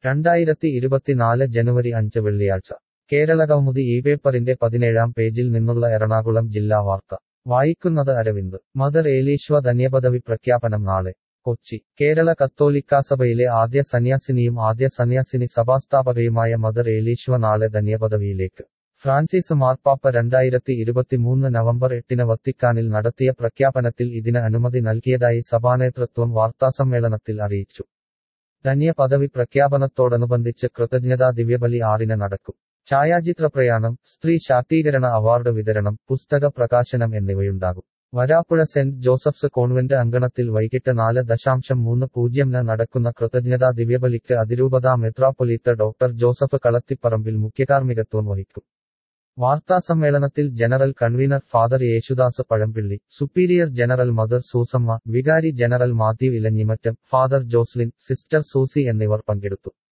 രണ്ടായിരത്തി ഇരുപത്തിനാല് ജനുവരി അഞ്ച് വെള്ളിയാഴ്ച കേരളകൗമുദി ഈ പേപ്പറിന്റെ പതിനേഴാം പേജിൽ നിന്നുള്ള എറണാകുളം ജില്ലാ വാർത്ത വായിക്കുന്നത് അരവിന്ദ് മദർ ഏലീശ്വ ധന്യപദവി പ്രഖ്യാപനം നാളെ കൊച്ചി കേരള കത്തോലിക്കാസഭയിലെ ആദ്യ സന്യാസിനിയും ആദ്യ സന്യാസിനി സഭാസ്ഥാപകയുമായ മദർ ഏലീശ്വ നാളെ ധന്യപദവിയിലേക്ക് ഫ്രാൻസിസ് മാർപ്പാപ്പ രണ്ടായിരത്തി ഇരുപത്തിമൂന്ന് നവംബർ എട്ടിന് വത്തിക്കാനിൽ നടത്തിയ പ്രഖ്യാപനത്തിൽ ഇതിന് അനുമതി നൽകിയതായി സഭാനേതൃത്വം വാർത്താസമ്മേളനത്തിൽ അറിയിച്ചു ധന്യ പദവി പ്രഖ്യാപനത്തോടനുബന്ധിച്ച് കൃതജ്ഞതാ ദിവ്യബലി ആറിന് നടക്കും ഛായാചിത്ര പ്രയാണം സ്ത്രീ ശാക്തീകരണ അവാർഡ് വിതരണം പുസ്തക പ്രകാശനം എന്നിവയുണ്ടാകും വരാപ്പുഴ സെന്റ് ജോസഫ്സ് കോൺവെന്റ് അങ്കണത്തിൽ വൈകിട്ട് നാല് ദശാംശം മൂന്ന് പൂജ്യംന് നടക്കുന്ന കൃതജ്ഞതാ ദിവ്യബലിക്ക് അതിരൂപതാ മെത്രാപ്പൊലീത്ത ഡോക്ടർ ജോസഫ് കളത്തിപ്പറമ്പിൽ മുഖ്യകാർമ്മികത്വം വഹിക്കും വാർത്താസമ്മേളനത്തിൽ general convener father Yesudas Pazhampilly superior general mother Susamma വികാരി general Mathew Elanjimattom father Joslin sister Susy എന്നിവർ പങ്കെടുത്തു